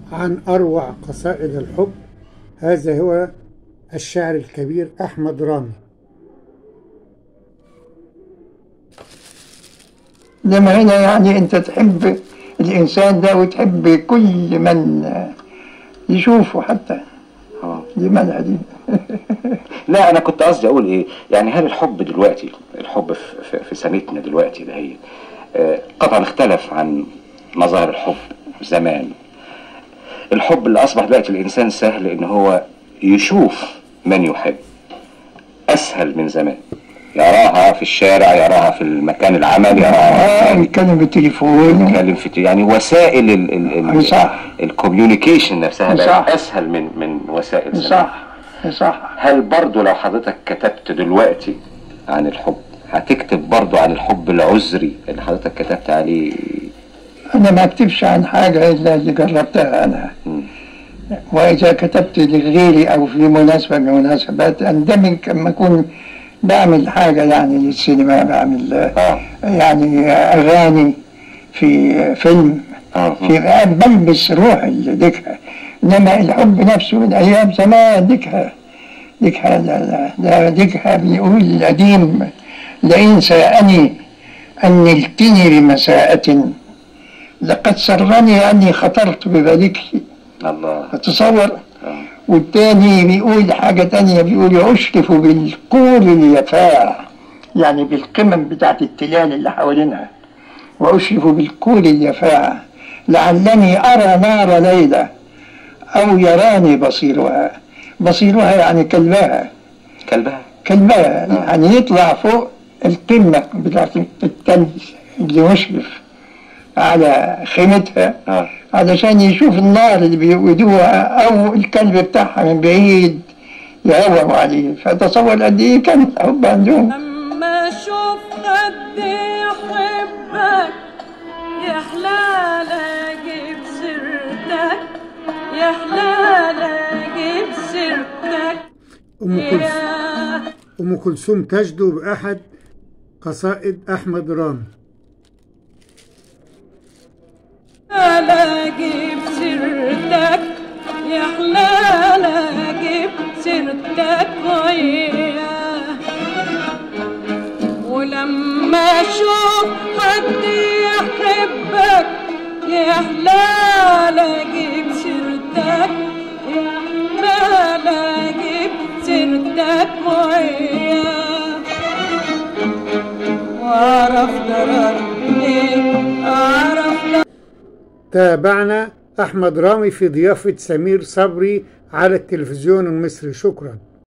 عن أروع قصائد الحب هذا هو الشاعر الكبير أحمد رامي لما هنا يعني انت تحب الانسان ده وتحب كل من يشوفه حتى اه دي معنى دي لا انا كنت قصدي اقول ايه يعني هل الحب دلوقتي الحب في, في, في سنتنا دلوقتي ده هي آه، طبعا اختلف عن مظاهر الحب زمان الحب اللي اصبح دلوقتي الانسان سهل ان هو يشوف من يحب اسهل من زمان يراها في الشارع يراها في المكان العمل يراها اه يتكلم بالتليفون يتكلم في يعني وسائل ال ال ال صح. الكوميونيكيشن نفسها صح. بقت اسهل من من وسائل زمان صح صح هل برضو لو حضرتك كتبت دلوقتي عن الحب هتكتب برضو عن الحب العذري اللي حضرتك كتبت عليه انا ما اكتبش عن حاجه الا اللي جربتها انا مم. واذا كتبت لغيري او في مناسبه من المناسبات اندمج لما اكون بعمل حاجه يعني للسينما بعمل اه يعني اغاني في فيلم اه في بلبس روح الذكرى انما الحب نفسه من ايام زمان ذكرى ذكرى لا لا ده ذكرى بيقول القديم لئن ساءني ان نلتني بمساءة لقد سرني اني خطرت بذلك الله تصور آه. والتاني بيقول حاجة تانية بيقول يشرف بالكور اليفاع يعني بالقمم بتاعت التلال اللي حوالينها وأشرف بالكور اليفاع لعلني أرى نار ليلة أو يراني بصيرها بصيرها يعني كلبها كلبها كلبها يعني يطلع فوق القمة بتاعت التلج اللي مشرف على خيمتها اه علشان يشوف النار اللي بيوقدوها او الكلب بتاعها من بعيد يهوهو عليه فتصور قد ايه كان الحب عندهم لما اشوف حد يحبك يا حلال اجيب سيرتك يا حلال اجيب سيرتك أم كلثوم يا أم كلثوم تجدو بأحد قصائد أحمد رامي حلال اجيب سيرتك يا حلال اجيب سيرتك وياه ولما اشوف حد يحبك يا حلال اجيب سيرتك يا حلال اجيب سيرتك وياه واعرف درجتي اعرف تابعنا أحمد رامي في ضيافة سمير صبري على التلفزيون المصري شكرا